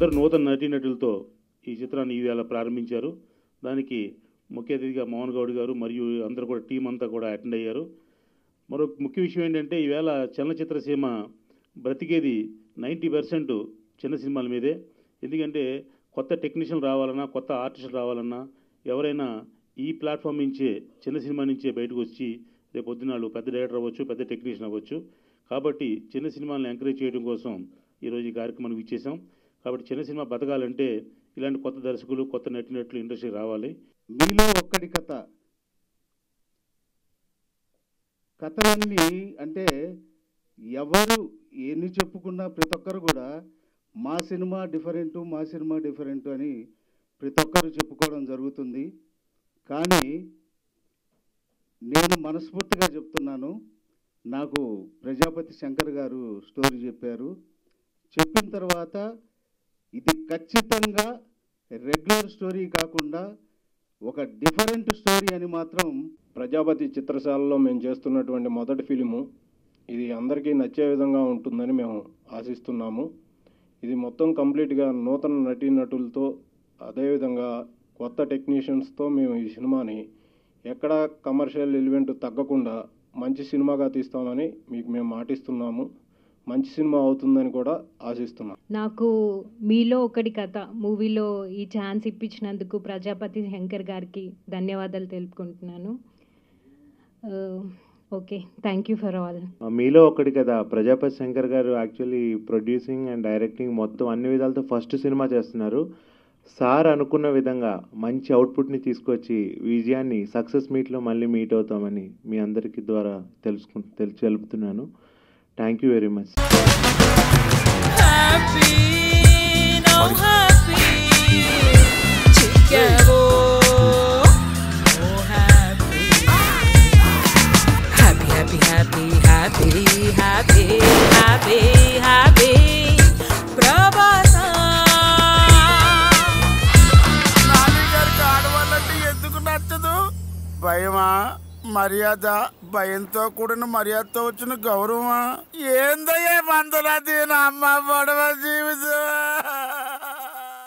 అందరు నూతన నటీనటులతో ఈ చిత్రాన్ని ఈవేళ ప్రారంభించారు దానికి ముఖ్య అతిథిగా మోహన్ గౌడ్ గారు మరియు అందరూ కూడా టీం అంతా కూడా అటెండ్ అయ్యారు మరో ముఖ్య విషయం ఏంటంటే ఈవేళ చలనచిత్ర సీమ బ్రతికేది నైంటీ పర్సెంట్ చిన్న సినిమాల మీదే ఎందుకంటే కొత్త టెక్నీషియన్ రావాలన్నా కొత్త ఆర్టిస్టులు రావాలన్నా ఎవరైనా ఈ ప్లాట్ఫామ్ నుంచే చిన్న సినిమా నుంచే బయటకు వచ్చి రేపు పొద్దున వాళ్ళు పెద్ద డైరెక్టర్ అవ్వచ్చు పెద్ద టెక్నీషియన్ అవ్వచ్చు కాబట్టి చిన్న సినిమాలను ఎంకరేజ్ చేయడం కోసం ఈరోజు ఈ కార్యక్రమానికి ఇచ్చేసాం కాబట్టి చిన్న సినిమా బతకాలంటే ఇలాంటి కొత్త దర్శకులు కొత్త నటినట్లు ఇండస్ట్రీ రావాలి మీలో ఒక్కడి కథ కథలన్నీ అంటే ఎవరు ఎన్ని చెప్పుకున్నా ప్రతి ఒక్కరు కూడా మా సినిమా డిఫరెంట్ మా సినిమా డిఫరెంట్ అని ప్రతి ఒక్కరు చెప్పుకోవడం జరుగుతుంది కానీ నేను మనస్ఫూర్తిగా చెప్తున్నాను నాకు ప్రజాపతి శంకర్ గారు స్టోరీ చెప్పారు చెప్పిన తర్వాత ఇది ఖచ్చితంగా రెగ్యులర్ స్టోరీ కాకుండా ఒక డిఫరెంట్ స్టోరీ అని మాత్రం ప్రజాపతి చిత్రశాలలో మేము చేస్తున్నటువంటి మొదటి ఫిలిము ఇది అందరికీ నచ్చే విధంగా ఉంటుందని మేము ఆశిస్తున్నాము ఇది మొత్తం కంప్లీట్గా నూతన నటీనటులతో అదేవిధంగా కొత్త టెక్నీషియన్స్తో మేము ఈ సినిమాని ఎక్కడ కమర్షియల్ ఎలిమెంట్ తగ్గకుండా మంచి సినిమాగా తీస్తామని మీకు మేము మాటిస్తున్నాము మంచి సినిమా అవుతుందని కూడా ఆశిస్తున్నాం నాకు మీలో ఒకటి కథ మూవీలో ఈ ఛాన్స్ ఇప్పించినందుకు ప్రజాపతి శంకర్ గారికి ధన్యవాదాలు తెలుపుకుంటున్నాను okay thank you for all మీలో ఒకటి కదా ప్రజాపతి శంకర్ గారు యాక్చువల్లీ ప్రొడ్యూసింగ్ అండ్ డైరెక్టింగ్ మొత్తం అన్ని విధాలతో ఫస్ట్ సినిమా చేస్తున్నారు సార్ అనుకున్న విధంగా మంచి అవుట్పుట్ని తీసుకొచ్చి విజయాన్ని సక్సెస్ మీట్లో మళ్ళీ మీట్ అవుతామని మీ అందరికీ ద్వారా తెలుసుకు తెలు తెలుపుతున్నాను thank you very much happy, no happy. Chicago, oh happy. Happy, happy, happy, happy, happy, happy, happy. ప్రభాసా నాన్నగారికి ఆడవాళ్ళంటే ఎందుకు నచ్చదు భయమా మర్యాద భయంతో కూడిన మర్యాదతో వచ్చిన గౌరవమా ఏందయ్యే మందరా దీని అమ్మ పడవ జీవితం